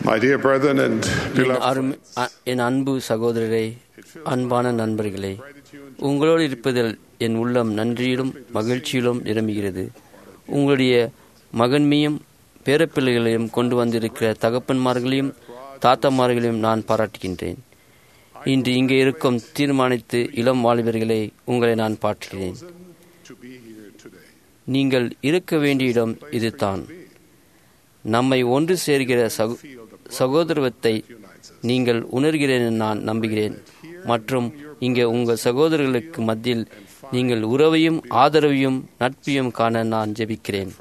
My dear brethren and N beloved அருமை அ- என் அன்பு சகோதரரே அன்பான நண்பர்களே உங்களோடு இருப்பதில் என் உள்ளம் நன்றியிலும் மகிழ்ச்சியிலும் நிரம்புகிறது உங்களுடைய மகன்மையும் பேரப்பிள்ளைகளையும் கொண்டு வந்திருக்கிற தகப்பன்மார்களையும் தாத்தாமார்களையும் நான் பாராட்டுகின்றேன் இன்று இங்கே இருக்கும் தீர்மானித்து இளம் வாலிபர்களே உங்களை நான் பாற்றுகிறேன் to be here today. நீங்கள் இருக்க வேண்டிய இடம் இதுதான் நம்மை ஒன்று சேர்கிற சகோ சகோதரத்துவத்தை நீங்கள் உணர்கிறேன் என நான் நம்புகிறேன் மற்றும் இங்கே உங்கள் சகோதரர்களுக்கு மத்தியில் நீங்கள் உறவையும் ஆதரவையும் நட்பையும் காண நான் ஜெபிக்கிறேன்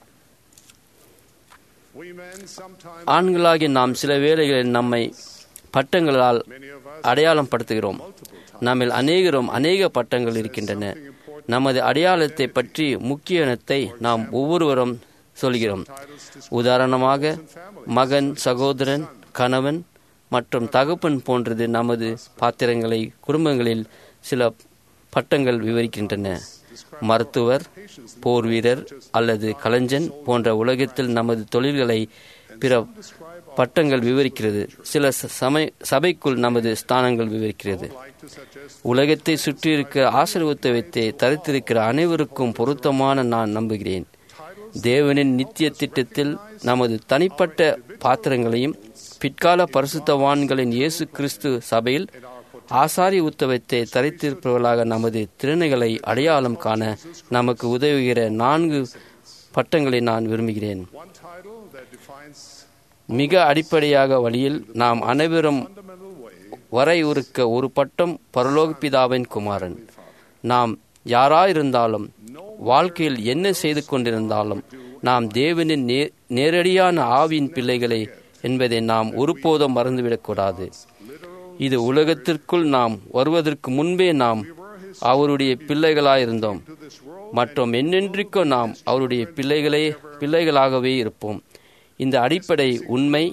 We men sometimes, ஆண்களாகிய நாம் சில வேளைகளில் நம்மை பட்டங்களால் many of us, அடையாளம் படுத்துகிறோம் நம்மில் அநேகரும் அநேக பட்டங்கள் இருக்கின்றன நமது அடையாளத்தை பற்றி முக்கியத்தை நாம் ஒவ்வொருவரும் சொல்கிறோம் உதாரணமாக மகன் சகோதரன் கணவன் மற்றும் தகப்பன் போன்றது நமது பாத்திரங்களை குடும்பங்களில் சில பட்டங்கள் விவரிக்கின்றன மருத்துவர் போர் வீரர் அல்லது கலைஞன் போன்ற உலகத்தில் நமது தொழில்களை பிற பட்டங்கள் விவரிக்கிறது சில ச- சமய சபைக்குள் நமது ஸ்தானங்கள் விவரிக்கிறது உலகத்தை சுற்றியிருக்க ஆசீர்வத்தை தரித்திருக்கிற அனைவருக்கும் பொருத்தமான நான் நம்புகிறேன் தேவனின் நித்திய திட்டத்தில் நமது தனிப்பட்ட பாத்திரங்களையும் பிற்கால பரிசுத்தவான்களின் இயேசு கிறிஸ்து சபையில் ஆசாரி உத்தவத்தை தரித்திருப்பவர்களாக நமது திறனைகளை அடையாளம் காண நமக்கு உதவுகிற நான்கு பட்டங்களை நான் விரும்புகிறேன் one title that defines மிக அடிப்படையாக வழியில் நாம் அனைவரும் fundamental way வரையுறுக்க ஒரு பட்டம் பரலோக பிதாவின் குமாரன் நாம் யாராயிருந்தாலும் வாழ்க்கையில் என்ன செய்து கொண்டிருந்தாலும் நாம் தேவனின் நே நேரடியான ஆவியின் பிள்ளைகளே என்பதை நாம் ஒருபோதும் மறந்துவிடக்கூடாது இது உலகத்திற்குள் நாம் வருவதற்கு முன்பே நாம் அவருடைய பிள்ளைகளாயிருந்தோம் மற்றும் என்னென்றைக்கும் நாம் அவருடைய பிள்ளைகளே பிள்ளைகளாகவே இருப்போம் இந்த அடிப்படை உண்மை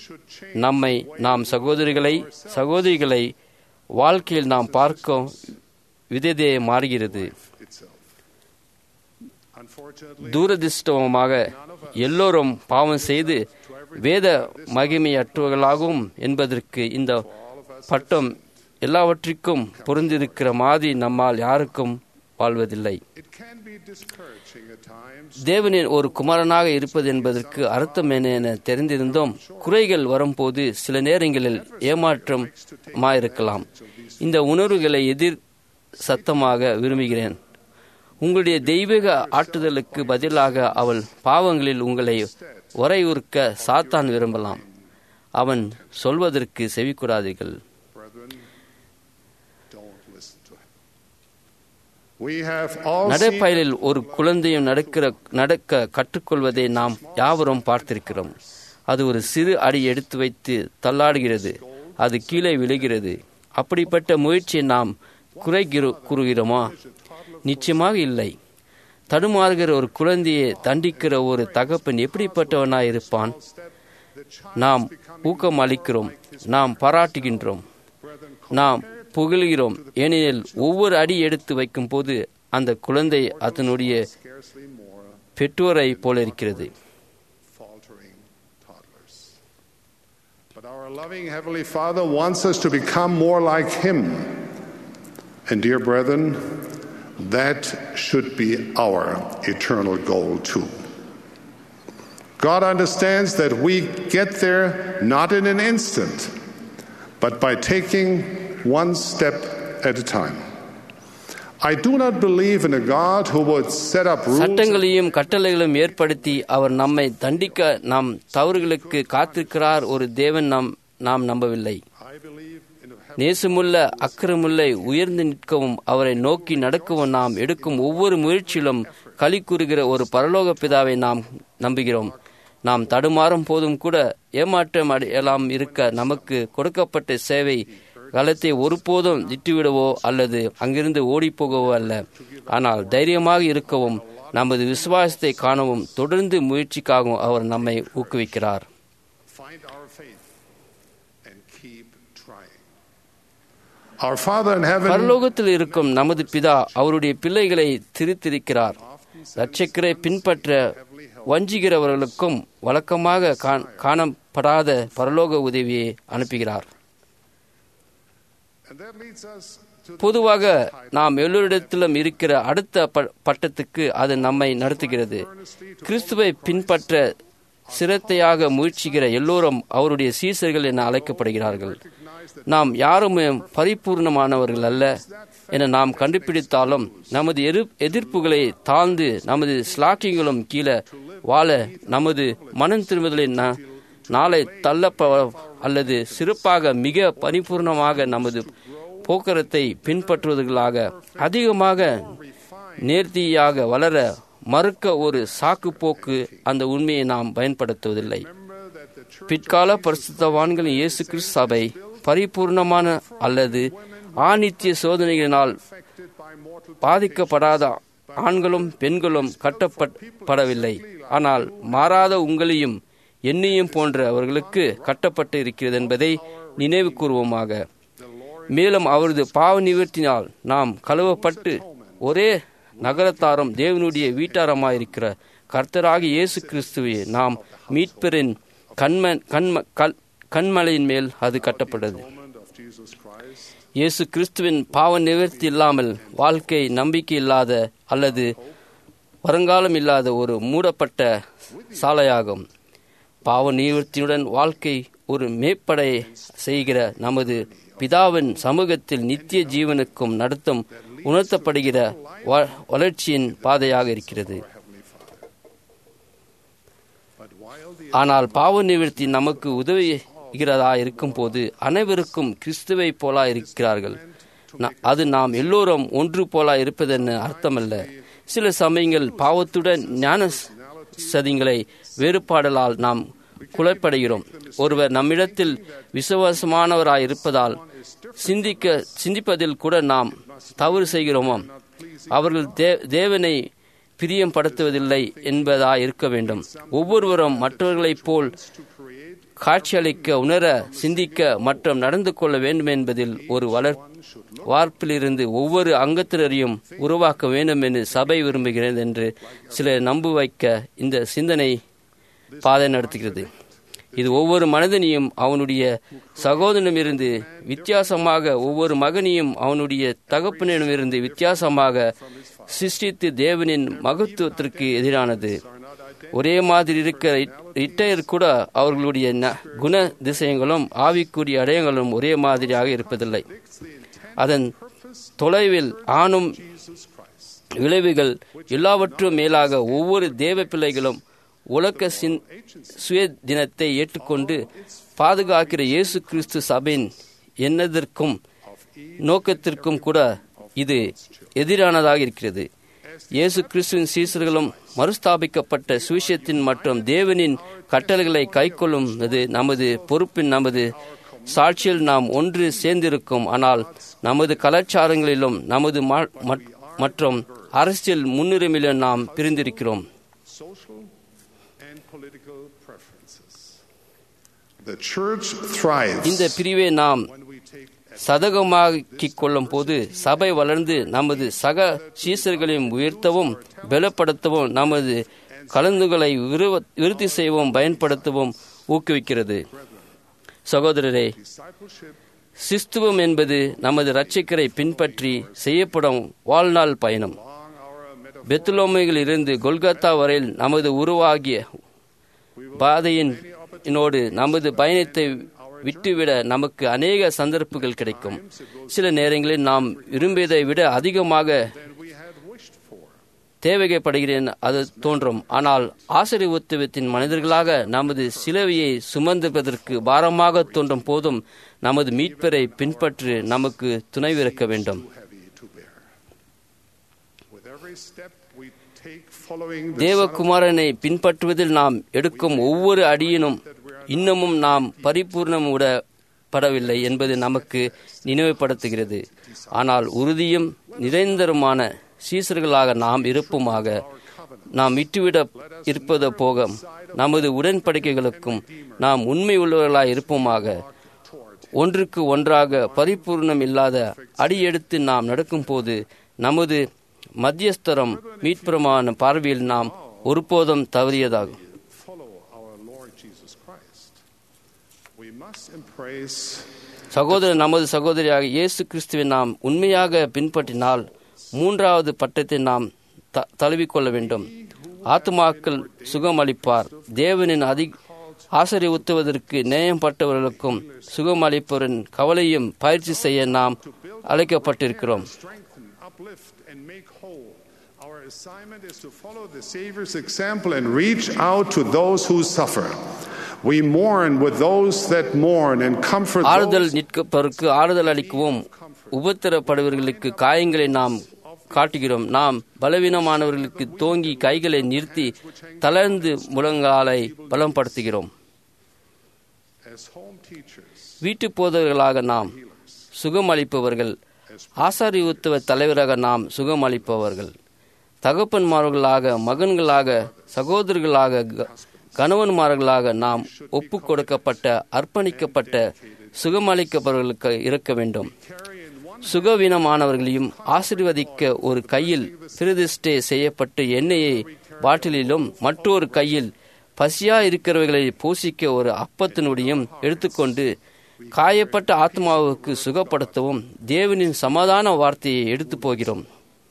நம்மை நாம் சகோதரிகளை சகோதரிகளை வாழ்க்கையில் நாம் பார்க்கும் விதத்தை மாறுகிறது itself. Unfortunately, தூரதிருஷ்டமாக எல்லோரும் பாவம் செய்து வேத மகிமையற்றவர்களாகவும் என்பதற்கு இந்த பட்டம் எல்லாவற்றிற்கும் பொருந்திருக்கிற மாதிரி நம்மால் யாருக்கும் வாழ்வதில்லை it can be discouraging at times தேவனின் ஒரு குமாரனாக இருப்பது என்பதற்கு அர்த்தம் என்ன என தெரிந்திருந்தோம் குறைகள் வரும்போது சில நேரங்களில் ஏமாற்றமாயிருக்கலாம் இந்த உணர்வுகளை எதிர் சத்தமாக விரும்புகிறேன் உங்களுடைய தெய்வீக ஆட்டுதலுக்கு பதிலாக அவள் பாவங்களில் உங்களை உரையுறுக்க சாத்தான் விரும்பலாம் அவன் சொல்வதற்கு செவிக்கூடாதீர்கள் brethren, don't listen to him. We have all seen நடைப்பயலில் ஒரு குழந்தையும் நடக்கிற நடக்க கற்றுக்கொள்வதை நாம் யாவரும் பார்த்திருக்கிறோம் அது ஒரு சிறு அடி எடுத்து வைத்து தள்ளாடுகிறது அது கீழே விழுகிறது அப்படிப்பட்ட முயற்சியை நாம் குறைகிற கூறுகிறோமா நிச்சயமாக இல்லை தடுமாறுகிற ஒரு குழந்தையை தண்டிக்கிற ஒரு தகப்பன் எப்படிப்பட்டவனாய் இருப்பான் நாம் ஊக்கம் அளிக்கிறோம் நாம் பாராட்டுகின்றோம் நாம் புகழ்கிறோம் ஏனெனில் ஒவ்வொரு அடி எடுத்து வைக்கும் போது அந்த குழந்தை அதனுடைய scarcely more பெற்றோரை போல இருக்கிறது faltering toddlers. But our loving Heavenly Father wants us to become more like Him. And, dear brethren, that should be our eternal goal too. God understands that we get there not in an instant, but by taking one step at a time. I do not believe in a God who would set up rules. சட்டங்களையும் கட்டளைகளும் ஏற்படுத்தி அவர் நம்மை தண்டிக்க நாம் தவறுகளுக்கு காத்திருக்கிறார் ஒரு தேவன் நாம் நாம் நம்பவில்லை I believe in a heaven நேசமுள்ள அக்கிரமுள்ள உயர்ந்து நிற்கவும் அவரை நோக்கி நடக்கவும் நாம் எடுக்கும் ஒவ்வொரு முயற்சியிலும் களி கூறுகிற ஒரு பரலோக பிதாவை நாம் நம்புகிறோம் நாம் தடுமாறும் போதும் கூட ஏமாற்றம் அடையலாம் இருக்க நமக்கு கொடுக்கப்பட்ட சேவை காலத்தை ஒருபோதும் விட்டுவிடவோ அல்லது அங்கிருந்து ஓடிப்போகவோ அல்ல ஆனால் தைரியமாக இருக்கவும் நமது விசுவாசத்தை காணவும் தொடர்ந்து முயற்சிக்காகவும் அவர் நம்மை ஊக்குவிக்கிறார் find our faith and keep trying. Our Father in heaven பரலோகத்தில் இருக்கும் நமது பிதா அவருடைய பிள்ளைகளை திருத்திருக்கிறார் இரட்சக்கரை பின்பற்ற வஞ்சிக்கிறவர்களுக்கும் வழக்கமாக காண- காண பாதிக்கப்படாத பரலோக உதவியை அனுப்புகிறார் And that leads us to the பொதுவாக நாம் எல்லோரிடத்திலும் இருக்கிற அடுத்த ப- பட்டத்துக்கு அது நம்மை நடத்துகிறது கிறிஸ்துவை பின்பற்ற சிரத்தையாக முயற்சிக்கிற எல்லோரும் அவருடைய சீசர்கள் என அழைக்கப்படுகிறார்கள் நாம் யாரும் பரிபூர்ணமானவர்கள் அல்ல என நாம் கண்டுபிடித்தாலும் நமது எரு எதிர்ப்புகளை தாழ்ந்து நமது ஸ்லாக்கிங்களும் கீழே வாழ நமது மனம் திரும்புதலை நா- நாளை தள்ளப்ப அல்லது சிறப்பாக மிக பரிபூர்ணமாக நமது போக்குவரத்தை பின்பற்றுவதற்காக அதிகமாக நேர்த்தியாக வளர மறுக்க ஒரு சாக்கு போக்கு அந்த உண்மையை நாம் பயன்படுத்துவதில்லை remember that the church பிற்கால பரிசுத்தவான்களின் இயேசு கிறிஸ்து சபை பரிபூர்ணமான அல்லது ஆணித்திய சோதனைகளினால் affected by mortal பாதிக்கப்படாத ஆண்களும் பெண்களும் கட்டப்படவில்லை ஆனால் மாறாத உங்களையும் என்னையும் போன்ற அவர்களுக்கு கட்டப்பட்டு இருக்கிறது என்பதை நினைவு கூறுவோமாக மேலும் அவரது பாவ நிவர்த்தினால் நாம் கழுவப்பட்டு ஒரே நகரத்தாரும் தேவனுடைய வீட்டாரமாயிருக்கிற கர்த்தராகிய இயேசு கிறிஸ்துவே நாம் மீட்பரின் கண்ம கண்ம கல் கண்மலையின் மேல் அது கட்டப்பட்டது atonement of Jesus Christ இயேசு கிறிஸ்துவின் பாவ நிவர்த்தி இல்லாமல் வாழ்க்கை நம்பிக்கை இல்லாத அல்லது வருங்காலம் இல்லாத ஒரு மூடப்பட்ட சாலையாகும் பாவ நிவர்த்தியுடன் வாழ்க்கை ஒரு மேற்படை செய்கிற நமது பிதாவின் சமூகத்தில் நித்திய ஜீவனுக்கும் நடத்தும் உணர்த்தப்படுகிற வ- வளர்ச்சியின் பாதையாக இருக்கிறது Heavenly Father. But while the ஆனால் பாவ நிவர்த்தி நமக்கு உதவுகிறதா இருக்கும்போது அனைவருக்கும் கிறிஸ்துவை போலா இருக்கிறார்கள் நா- அது நாம் எல்லோரும் ஒன்று போலா இருப்பதென்னு அர்த்தமல்ல சில சமயங்கள் பாவத்துடன் ஞான சதிங்களை வேறுபாடலால் நாம் குழப்படைகிறோம் ஒருவர் நம்மிடத்தில் விசுவாசமானவராய் இருப்பதால் சிந்திக்க சிந்திப்பதில் கூட நாம் தவறு செய்கிறோமோ அவர்கள் தே- தேவனை பிரியம் படுத்துவதில்லை என்பதா இருக்க வேண்டும் ஒவ்வொருவரும் மற்றவர்களைப் போல் காட்சியளிக்க உணர சிந்திக்க மற்றும் நடந்து கொள்ள வேண்டும் என்பதில் ஒரு வளர் வார்ப்பிலிருந்து ஒவ்வொரு அங்கத்தினரையும் உருவாக்க வேண்டும் என்று சபை விரும்புகிறது என்று சிலர் நம்ப வைக்க இந்த சிந்தனை பாதை நடத்துகிறது இது ஒவ்வொரு மனிதனையும் அவனுடைய சகோதரனிடமிருந்து வித்தியாசமாக ஒவ்வொரு மகனையும் அவனுடைய தகப்பனிடமிருந்து வித்தியாசமாக சிருஷ்டித்து தேவனின் மகத்துவத்திற்கு எதிரானது ஒரே மாதிரி இருக்கிற இட்டையர் கூட அவர்களுடைய ந- குண திசையங்களும் ஆவிக்குரிய அடையங்களும் ஒரே மாதிரியாக இருப்பதில்லை அதன் தொலைவில் ஆணும் விளைவுகள் எல்லாவற்றும் மேலாக ஒவ்வொரு தேவ பிள்ளைகளும் உலக சின் சுய தினத்தை ஏற்றுக்கொண்டு பாதுகாக்கிற இயேசு கிறிஸ்து சபையின் என்னதற்கும் நோக்கத்திற்கும் கூட இது எதிரானதாக இருக்கிறது இயேசு கிறிஸ்துவின் சீசர்களும் மறுஸ்தாபிக்கப்பட்ட சுவிசேஷத்தின் மற்றும் தேவனின் கட்டளைகளை கைக்கொள்ளும் நமது பொறுப்பின் நமது சாட்சியில் நாம் ஒன்று சேர்ந்திருக்கும் ஆனால் நமது கலாச்சாரங்களிலும் நமது மா- மற்- மற்றும் அரசியல் முன்னுரிமையிலும் நாம் பிரிந்திருக்கிறோம் social and political preferences. The church thrives இந்த பிரிவை நாம் when we take சதகமாக்கிக் கொள்ளும் போது சபை வளர்ந்து நமது சக சீசர்களையும் உயர்த்தவும் பலப்படுத்தவும் நமது கலந்துகளை விருவ- விருத்தி செய்யவும் பயன்படுத்தவும் ஊக்குவிக்கிறது சகோதரரே discipleship சிஸ்துவம் என்பது நமது இரட்சகரை பின்பற்றி செய்யப்படும் வாழ்நாள் பயணம் along our metaphor. பெத்துலோமையில் இருந்து கொல்கத்தா வரையில் நமது உருவாகிய பாதையின் இனோடு நமது பயணத்தை விட்டுவிட நமக்கு அநேக சந்தர்ப்பங்கள் கிடைக்கும் சில நேரங்களில் நாம் விரும்பியதை விட அதிகமாக than we had wished for. தேவைப்படுகிறேன் அது தோன்றும் ஆனால் ஆசிரியத்துவத்தின் மனிதர்களாக நமது சிலுவையை சுமந்துவதற்கு பாரமாக தோன்றும் போதும் நமது மீட்பரை பின்பற்றி நமக்கு துணைவிருக்க வேண்டும் Too heavy to bear. With every step we take following the Son of தேவகுமாரனை பின்பற்றுவதில் நாம் எடுக்கும் ஒவ்வொரு அடியினும் இன்னமும் நாம் பரிபூர்ணம் விடப்படவில்லை என்பது நமக்கு நினைவுபடுத்துகிறது ஆனால் உறுதியும் நிரந்தரமான சீசர்களாக நாம் இருப்புமாக நாம் விட்டுவிட இருப்பது போக நமது உடன்படிக்கைகளுக்கும் நாம் உண்மை உள்ளவர்களாய் இருப்போமாக ஒன்றுக்கு ஒன்றாக பரிபூர்ணம் இல்லாத அடியெடுத்து நாம் நடக்கும்போது நமது மத்தியஸ்தரம் மீட்புறமான பார்வையில் நாம் ஒருபோதும் தவறியதாகும் follow our Lord Jesus Christ. We must embrace சகோதரர் நமது சகோதரியாக இயேசு கிறிஸ்துவை நாம் உண்மையாக பின்பற்றினால் மூன்றாவது பட்டத்தை நாம் த தழுவிக்கொள்ள வேண்டும் ஆத்மாக்கள் சுகமளிப்பார் தேவனின் அதி ஆசரி உத்துவதற்கு நேயம்பட்டவர்களுக்கும் சுகமளிப்பவரின் கவலையும் பயிற்சி செய்ய நாம் அழைக்கப்பட்டிருக்கிறோம் strengthen, uplift, and make whole. Our assignment is to follow the Savior's example and reach out to those who suffer. We mourn with those that mourn and comfort ஆறுதல் those நிற்பவருக்கு ஆறுதல் அளிக்கவும் உபத்திரப்படுபவர்களுக்கு காயங்களை நாம் காட்டுகிறோம் நாம் பலவீனமானவர்களுக்கு தோங்கி கைகளை நிறுத்தி தளர்ந்து முழங்காலை பலப்படுத்துகிறோம் as home teachers. வீட்டு போதவர்களாக நாம் சுகமளிப்பவர்கள் ஆசாரியுத்துவ தலைவராக நாம் சுகமளிப்பவர்கள் தகப்பன்மார்களாக மகன்களாக சகோதரர்களாக க- கணவன்மார்களாக நாம் ஒப்பு கொடுக்கப்பட்ட அர்ப்பணிக்கப்பட்ட சுகமளிக்கப்பவர்களுக்கு இருக்க வேண்டும் Carry in one சுகவீனமானவர்களையும் ஆசீர்வதிக்க ஒரு கையில் பிரதிஷ்டை செய்யப்பட்ட எண்ணெயை பாட்டிலிலும் மற்றொரு கையில் பசியா இருக்கிறவர்களை பூசிக்க ஒரு அப்பத்தினுடையும் எடுத்துக்கொண்டு காயப்பட்ட ஆத்மாவுக்கு சுகப்படுத்தவும் தேவனின் சமாதான வார்த்தையை எடுத்து போகிறோம்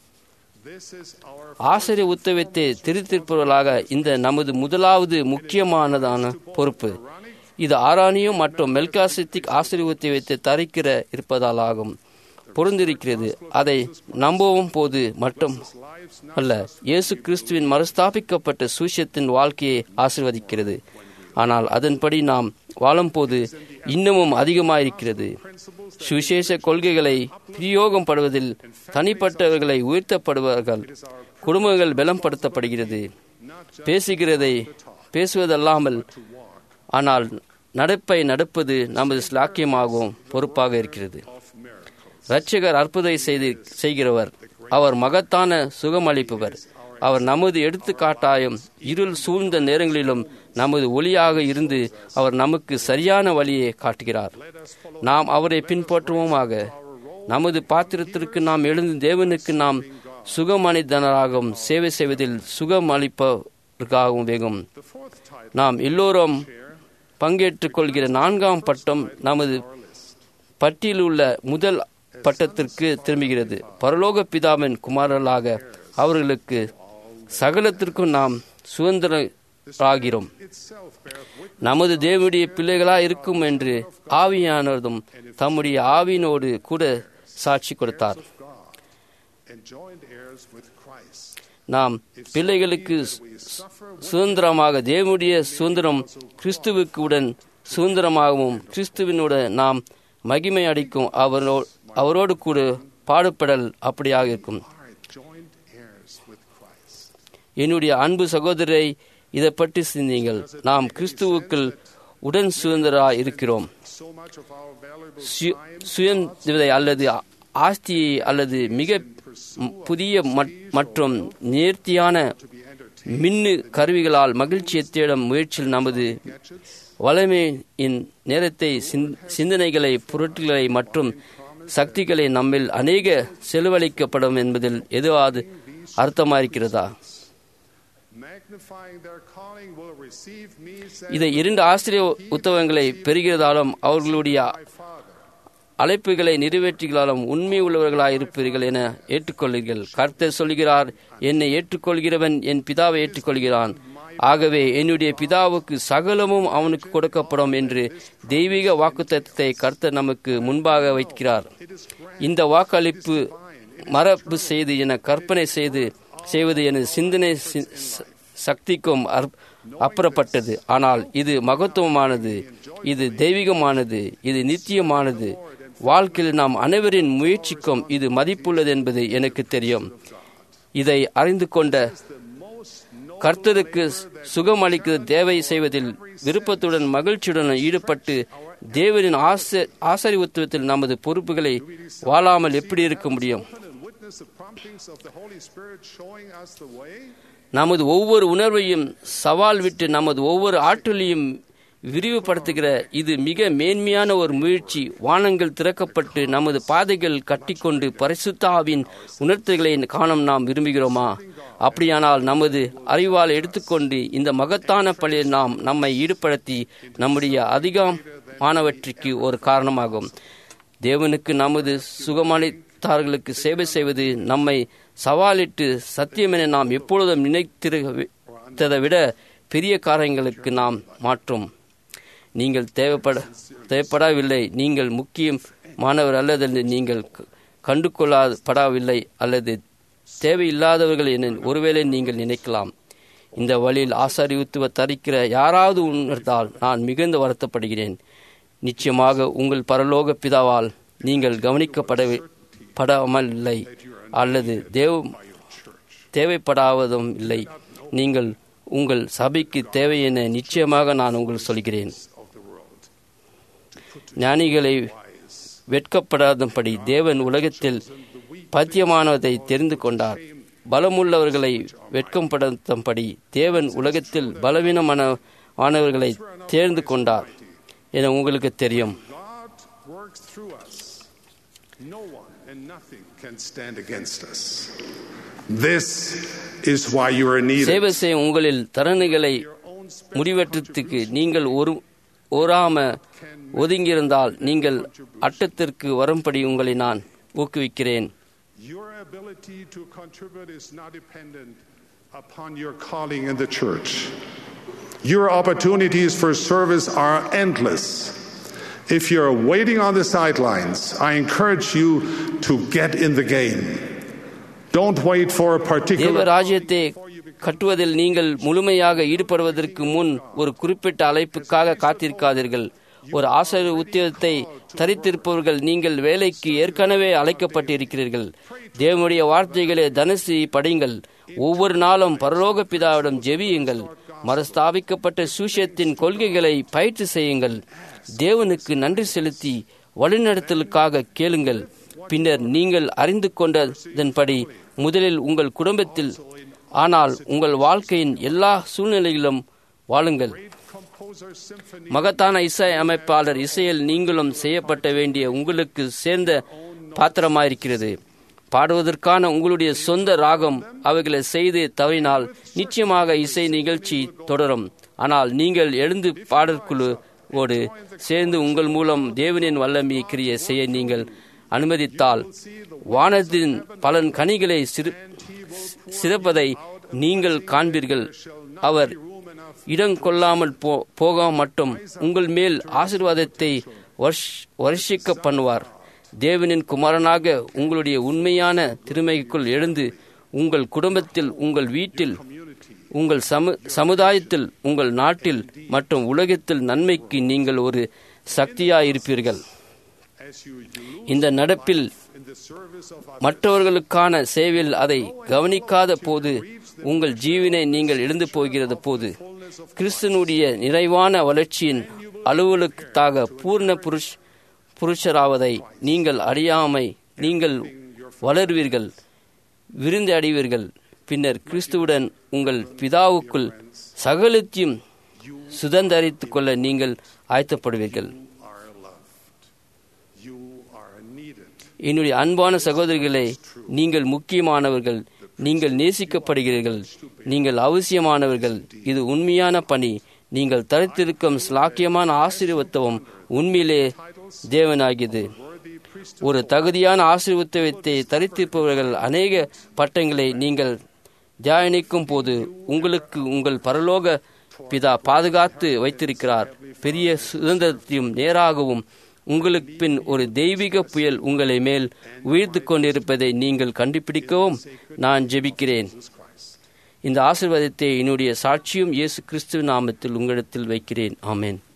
This is our ஆசிரிய உத்தவத்தை திருத்திருப்பவர்களாக இந்த நமது முதலாவது முக்கியமானதான பொறுப்பு இது ஆரானியம் மற்றும் மெல்காசித்திக் ஆசிரிய உத்தவத்தை தரிக்கிற இருப்பதாலாகும் பொருந்திருக்கிறது அதை நம்பவும் போது மட்டும் lives not அல்ல இயேசு கிறிஸ்துவின் மறுஸ்தாபிக்கப்பட்ட சூசியத்தின் வாழ்க்கையை ஆசிர்வதிக்கிறது ஆனால் அதன்படி நாம் வாழும்போது இன்னமும் அதிகமாயிருக்கிறது சுவிசேஷ கொள்கைகளை பிரயோகம் படுவதில் தனிப்பட்டவர்களை உயர்த்தப்படுவார்கள் குடும்பங்கள் பலப்படுத்தப்படுகிறது பேசுகிறதை பேசுவதல்லாமல் ஆனால் நடப்பை நடப்பது நமது ஸ்லாக்கியமாகவும் பொறுப்பாக இருக்கிறது of miracles. இரட்சகர் அற்புதை செய்து செய்கிறவர் அவர் மகத்தான சுகமளிப்பவர் அவர் நமது எடுத்துக்காட்டாயும் இருள் சூழ்ந்த நேரங்களிலும் நமது ஒளியாக இருந்து அவர் நமக்கு சரியான வழியை காட்டுகிறார் நாம் அவரை பின்பற்றுவோமாக நமது பாத்திரத்திற்கு நாம் எழுந்து தேவனுக்கு நாம் சுகமனிதனராகவும் சேவை செய்வதில் சுகமளிப்பதற்காகவும் வேகும் The fourth title நாம் எல்லோரும் பங்கேற்றுக் கொள்கிற நான்காம் பட்டம் நமது பட்டியலில் உள்ள முதல் பட்டத்திற்கு திரும்புகிறது பரலோக பிதாவின் குமாரர்களாக அவர்களுக்கு சகலத்திற்கும் நாம் சுதந்திரராகிறோம் itself beareth witness நமது தேவனுடைய பிள்ளைகளா இருக்கும் என்று ஆவியானதும் தம்முடைய ஆவியினோடு கூட சாட்சி கொடுத்தார் of God and joined heirs with Christ. நாம் பிள்ளைகளுக்கு சு- சுதந்திரமாக தேவனுடைய சுதந்திரம் கிறிஸ்துவுக்கு உடன் சுதந்திரமாகவும் கிறிஸ்துவினுடன் நாம் மகிமை அடிக்கும் அவரோ அவரோடு கூட பாடுபடல் அப்படியாக இருக்கும் Are joined heirs with Christ. என்னுடைய அன்பு சகோதரரை இதை பற்றி சிந்தியுங்கள் நாம் கிறிஸ்துவுக்குள் உடன் சுதந்திரா இருக்கிறோம் So much of our valuable சு- time சுயந்திரதை அல்லது ஆ- ஆஸ்தியை அல்லது மிக ம், புதிய மட்- மற்றும் நேர்த்தியான to be entertained மின்னு கருவிகளால் மகிழ்ச்சியை தேடும் முயற்சியில் நமது gadgets வளமையின் நேரத்தை சிந்- சிந்தனைகளை பொருட்களை மற்றும் சக்திகளை நம்மில் அநேக செலவழிக்கப்படும் என்பதில் எதுவாது அர்த்தமாயிருக்கிறதா magnifying their calling will receive me said இதை இரண்டு ஆசிரிய உத்தவங்களை பெறுகிறதாலும் அவர்களுடைய my Father. அழைப்புகளை நிறைவேற்றுகிறாலும் உண்மை உள்ளவர்களாய் இருப்பீர்கள் என ஏற்றுக்கொள்ளுங்கள் கர்த்தர் சொல்கிறார் என்னை ஏற்றுக்கொள்கிறவன் என் பிதாவை ஏற்றுக்கொள்கிறான் ஆகவே என்னுடைய பிதாவுக்கு சகலமும் அவனுக்கு கொடுக்கப்படும் என்று தெய்வீக வாக்குத்தத்தத்தை கர்த்தர் நமக்கு முன்பாக வைக்கிறார் இந்த வாக்களிப்பு மரபு செய்து என கற்பனை செய்து செய்வது எனது சிந்தனை சி- ச- சக்திக்கும் அற்- அப்புறப்பட்டது ஆனால் இது மகத்துவமானது இது தெய்வீகமானது இது நித்தியமானது வாழ்க்கையில் நாம் அனைவரின் முயற்சிக்கும் இது மதிப்புள்ளது என்பது எனக்கு தெரியும் இதை அறிந்து கொண்ட கர்த்தருக்கு சுகம் அளிக்க தேவை செய்வதில் விருப்பத்துடன் மகிழ்ச்சியுடன் ஈடுபட்டு தேவனின் ஆச ஆசரிவுத்துவத்தில் நமது பொறுப்புகளை வாழாமல் எப்படி இருக்க முடியும் Open and witness the promptings of the Holy Spirit showing us the way. நமது ஒவ்வொரு உணர்வையும் சவால் விட்டு நமது ஒவ்வொரு ஆற்றலையும் விரிவுபடுத்துகிற இது மிக மேன்மையான ஒரு முயற்சி வானங்கள் திறக்கப்பட்டு நமது பாதைகள் கட்டிக்கொண்டு பரிசுத்த ஆவின் உணர்த்துகளை காணம் நாம் விரும்புகிறோமா அப்படியானால் நமது அறிவால் எடுத்துக்கொண்டு இந்த மகத்தான பணியில் நாம் நம்மை ஈடுபடுத்தி நம்முடைய அதிகம் மாணவற்றிற்கு ஒரு காரணமாகும் தேவனுக்கு நமது சுகமளித்தார்களுக்கு சேவை செய்வது நம்மை சவாலிட்டு சத்தியமென நாம் எப்பொழுதும் நினைத்திருந்ததை விட பெரிய காரியங்களுக்கு நாம் மாற்றும் நீங்கள் தேவைப்பட தேவைப்படவில்லை நீங்கள் முக்கியமானவர் அல்லது நீங்கள் கண்டு கொள்ளப்படவில்லை அல்லது தேவையில்லாதவர்கள் என ஒருவேளை நீங்கள் நினைக்கலாம் இந்த வழியில் ஆசாரியுத்துவ தரிக்கிற யாராவது உணர்ந்தால் நான் மிகுந்த வருத்தப்படுகிறேன் நிச்சயமாக உங்கள் பரலோக பிதாவால் நீங்கள் கவனிக்கப்பட படாமல் இல்லை அல்லது தேவ தேவைப்படாவதும் இல்லை நீங்கள் உங்கள் சபைக்கு தேவை என நிச்சயமாக நான் உங்களுக்கு சொல்கிறேன் ஞானிகளை வெட்கப்படாதபடி தேவன் உலகத்தில் பத்தியமானதை தெரிந்து கொண்டார் பலமுள்ளவர்களை வெட்கப்படுத்தும்படி தேவன் உலகத்தில் பலவீனமானவர்களை தேர்ந்து கொண்டார் என உங்களுக்கு தெரியும் God works through us. No one and nothing can stand against us. This is why you are needed. சேவை செய்ய உங்களில் தரணிகளை முடிவெற்றத்துக்கு நீங்கள் ஒரு ஓராம ஒதுங்கியிருந்தால் நீங்கள் அட்டத்திற்கு வரும்படி உங்களை நான் ஊக்குவிக்கிறேன் Your ability to contribute is not dependent upon your calling in the church. Your opportunities for service are endless. If you're waiting on the sidelines, I encourage you to get in the game. Don't wait for a தேவ particular. ராஜ்யத்தை கட்டுவதில் நீங்கள் முழுமையாக ஈடுபடுவதற்கு முன் ஒரு குறிப்பிட்ட அழைப்புக்காக காத்திருக்காதீர்கள் ஒரு ஆசிரியர் உத்தியோகத்தை தரித்திருப்பவர்கள் நீங்கள் வேலைக்கு ஏற்கனவே அழைக்கப்பட்டிருக்கிறீர்கள் தேவனுடைய வார்த்தைகளை தனசி படியுங்கள் ஒவ்வொரு நாளும் பரலோக பிதாவிடம் ஜெபியுங்கள் மறுஸ்தாபிக்கப்பட்ட சூஷியத்தின் கொள்கைகளை பயிற்சி செய்யுங்கள் தேவனுக்கு நன்றி செலுத்தி வழிநடத்தலுக்காக கேளுங்கள் பின்னர் நீங்கள் அறிந்து கொண்டதன்படி முதலில் உங்கள் குடும்பத்தில் ஆனால் உங்கள் வாழ்க்கையின் எல்லா சூழ்நிலைகளிலும் வாழுங்கள் Composer symphony மகத்தான இசை அமைப்பாளர் இசையில் நீங்களும் செய்யப்பட்ட வேண்டிய உங்களுக்கு சேர்ந்த பாத்திரமாயிருக்கிறது பாடுவதற்கான உங்களுடைய சொந்த ராகம் அவைகளை செய்து தவறினால் நிச்சயமாக இசை நிகழ்ச்சி தொடரும் ஆனால் நீங்கள் எழுந்து பாடற்குழுவோடு சேர்ந்து உங்கள் மூலம் தேவனின் வல்லமையை கிரிய செய்ய நீங்கள் அனுமதித்தால் வானத்தின் பலன் கனிகளை சிறு சிறப்பதை நீங்கள் காண்பீர்கள் அவர் இடம் கொள்ளாமல் போ போக மட்டும் உங்கள் மேல் ஆசீர்வாதத்தை வருஷ்- வருஷிக்க பண்ணுவார் தேவனின் குமாரனாக உங்களுடைய உண்மையான திறமைக்குள் எழுந்து உங்கள் குடும்பத்தில் உங்கள் வீட்டில் உங்கள் சமு சமுதாயத்தில் உங்கள் நாட்டில் மற்றும் உலகத்தில் நன்மைக்கு நீங்கள் ஒரு சக்தியாயிருப்பீர்கள் as you use இந்த நடப்பில் in the service of others. மற்றவர்களுக்கான சேவையில் அதை கவனிக்காத போது உங்கள் ஜீவனை நீங்கள் இழந்து போகிறது போது கிறிஸ்தனுடைய நிறைவான வளர்ச்சியின் அலுவலுக்காக பூர்ண புருஷ் புருஷராவதை நீங்கள் அறியாமை நீங்கள் வளர்வீர்கள் விருந்து அடைவீர்கள் பின்னர் கிறிஸ்துவுடன் உங்கள் பிதாவுக்குள் சகலத்தையும் சுதந்தரித்துக் கொள்ள நீங்கள் ஆயத்தப்படுவீர்கள் are loved. You are needed. என்னுடைய அன்பான சகோதரிகளே நீங்கள் முக்கியமானவர்கள் நீங்கள் நேசிக்கப்படுகிறீர்கள் நீங்கள் அவசியமானவர்கள் இது உண்மையான பணி நீங்கள் தரித்திருக்கும் ஸ்லாக்கியமான ஆசீர்வத்துவம் உண்மையிலே தேவனாகியது ஒரு தகுதியான ஆசீர்வத்துவத்தை தரித்திருப்பவர்கள் அநேக பட்டங்களை நீங்கள் தியானிக்கும் போது உங்களுக்கு உங்கள் பரலோக பிதா பாதுகாத்து வைத்திருக்கிறார் பெரிய சுதந்திரத்தையும் நேராகவும் உங்களுக்கு பின் ஒரு தெய்வீக புயல் உங்களை மேல் உயர்த்து கொண்டிருப்பதை நீங்கள் கண்டுபிடிக்கவும் நான் ஜெபிக்கிறேன் இந்த ஆசீர்வாதத்தை என்னுடைய சாட்சியும் இயேசு கிறிஸ்துவ நாமத்தில் உங்களிடத்தில் வைக்கிறேன் ஆமென்